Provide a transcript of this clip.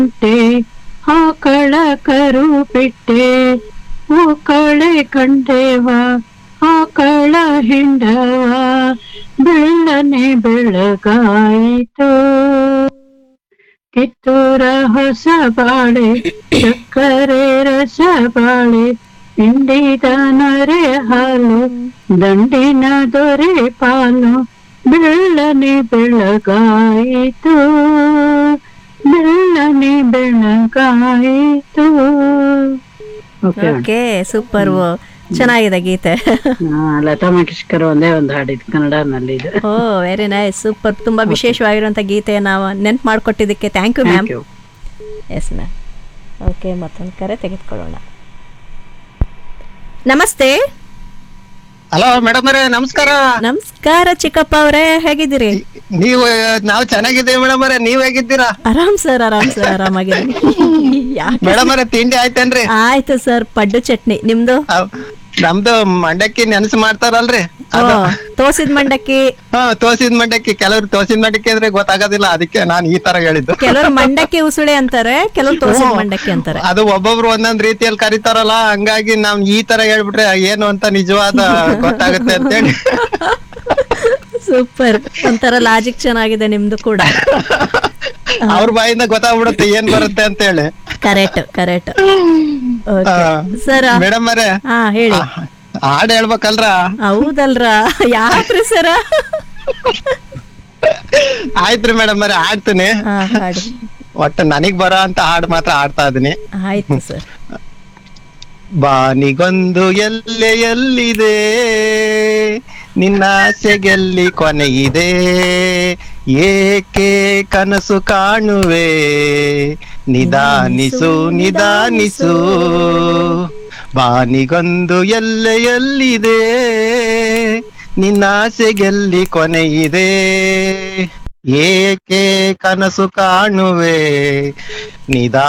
ಕಂಟೆ ಆಕಳ ಕರು ಬಿಟ್ಟೆ ಕಳೆ ಕಂಡೇವ ಆಕಳ ಹಿಂಡವ ಬೆಳ್ಳನೆ ಬೆಳಗಾಯಿತು ಕಿತ್ತೂರ ಹೊಸ ಬಾಳೆ ಸಕ್ಕರೆ ರಸ ಬಾಳೆ ಹಿಂಡಿದ ನರೆ ಹಾಲು ದಂಡಿನ ದೊರೆ ಪಾಲು ಬೆಳ್ಳನೆ ಬೆಳಗಾಯಿತು ಬೆಳ್ಳನೆ ಬೆಳಗಾಯಿತು ಓಕೆ ಓಕೆ ಸೂಪರ್ ಚೆನ್ನಾಗಿದೆ ಗೀತೆ ಲತಾ ಮಂಗೇಶ್ಕರ್ ಒಂದೇ ಒಂದು ಹಾಡಿದ್ ಕನ್ನಡನಲ್ಲಿ ಇದು ಓ ವೆರಿ ನೈಸ್ ಸೂಪರ್ ತುಂಬಾ ವಿಶೇಷವಾಗಿರುವಂತ ಗೀತೆ ನಾವು ನೆನ್ಪು ಮಾಡ್ಕೊಟ್ಟಿದ್ದಕ್ಕೆ thank you ma'am thank you yes ma'am okay ಮತ್ತೊಂದು ಕರೆ ತೆಗೆದುಕೊಳ್ಳೋಣ ನಮಸ್ತೆ ಹಲೋ ಮೇಡಮ್ ಅವರೇ ನಮಸ್ಕಾರ ನಮಸ್ಕಾರ ಚಿಕ್ಕಪ್ಪ ಅವರೇ ಹೇಗಿದ್ದೀರಿ ನೀವು ನಾವು ಚೆನ್ನಾಗಿದ್ದೀವಿ ಮೇಡಮ್ ಅವರೇ ನೀವ್ ಹೇಗಿದ್ದೀರಾ ಆರಾಮ್ ಸರ್ ಆರಾಮ್ ಸರ್ ಆರಾಮಾಗಿದ್ದೀನಿ ಯಾಕೆ ಮೇಡಮ್ ಅವರೇ ತಿಂಡಿ ಆಯ್ತೇನ್ರಿ ಆಯ್ತು ಸರ್ ಪಡ್ಡು ಚಟ್ನಿ ನಿಮ್ದು ಅವ್- ನಮ್ದು ಮಂಡಕ್ಕಿ ನೆನಸು ಮಾಡ್ತಾರಲ್ರಿ ಓ ತೋಸಿದ ಮಂಡಕ್ಕಿ ಹಾ ತೋಸಿದ್ ಮಂಡಕ್ಕಿ ಕೆಲವ್ರು ತೋಸಿದ್ ಮಂಡಕ್ಕಿ ಅಂದ್ರೆ ಗೊತ್ತಾಗೋದಿಲ್ಲ ಅದಕ್ಕೆ ನಾನು ಈ ತರ ಹೇಳಿದ್ದು ಕೆಲವರು ಮಂಡಕ್ಕಿ ಉಸುಳೆ ಅಂತಾರೆ ಕೆಲವರು ತೋಸಿದ ಮಂಡಕ್ಕಿ ಅಂತಾರೆ ಅದು ಒಬ್ಬೊಬ್ರು ಒಂದೊಂದ್ ರೀತಿಯಲ್ಲಿ ಕರೀತಾರಲ್ಲ ಹಂಗಾಗಿ ನಾವ್ ಈ ತರ ಹೇಳ್ಬಿಟ್ರೆ ಏನು ಅಂತ ನಿಜವಾದ ಗೊತ್ತಾಗುತ್ತೆ ಅಂತೇಳಿ ಸೂಪರ್ ಒಂಥರ ಲಾಜಿಕ್ ಚೆನ್ನಾಗಿದೆ ನಿಮ್ದು ಕೂಡ ಅವ್ರ ಬಾಯಿಂದ ಗೊತ್ತಾಗ್ಬಿಡುತ್ತೆ ಏನ್ ಬರುತ್ತೆ ಅಂತ ಹೇಳಿ ಕರೆಕ್ಟ್ ಕರೆಕ್ಟ್ ಸರ್ ಮೇಡಮ್ ಅವರೇ ಹಾ ಹೇಳಿ ಹಾಡ್ ಹೇಳ್ಬೇಕಲ್ರ ಹೌದಲ್ರ ಯಾಕ್ರಿ ಸರ ಆಯ್ತ್ರಿ ಮೇಡಮ್ ಅವರೇ ಆಡ್ತೀನಿ ಹಾ ಹಾಡಿ ಒಟ್ಟು ನನಗ್ ಬರೋ ಅಂತ ಹಾಡು ಮಾತ್ರ ಆಡ್ತಾ ಇದೀನಿ ಆಯ್ತು ಸರ್ ಬಾನಿಗೊಂದು ಎಲ್ಲೆ ಎಲ್ಲಿದೆ ನಿನ್ನ ಆಸೆಗೆಲ್ಲಿ ಕೊನೆಯಿದೆ ಏಕೆ ಕನಸು ಕಾಣುವೆ ನಿಧಾನಿಸು ನಿಧಾನಿಸು ಬಾನಿಗೊಂದು ಎಲ್ಲೆ ಎಲ್ಲಿದೆ ನಿನ್ನ ಆಸೆಗೆಲ್ಲಿ ಕೊನೆಯಿದೆ ಏಕೆ ಕನಸು ಕಾಣುವೆ ನಿಧಾ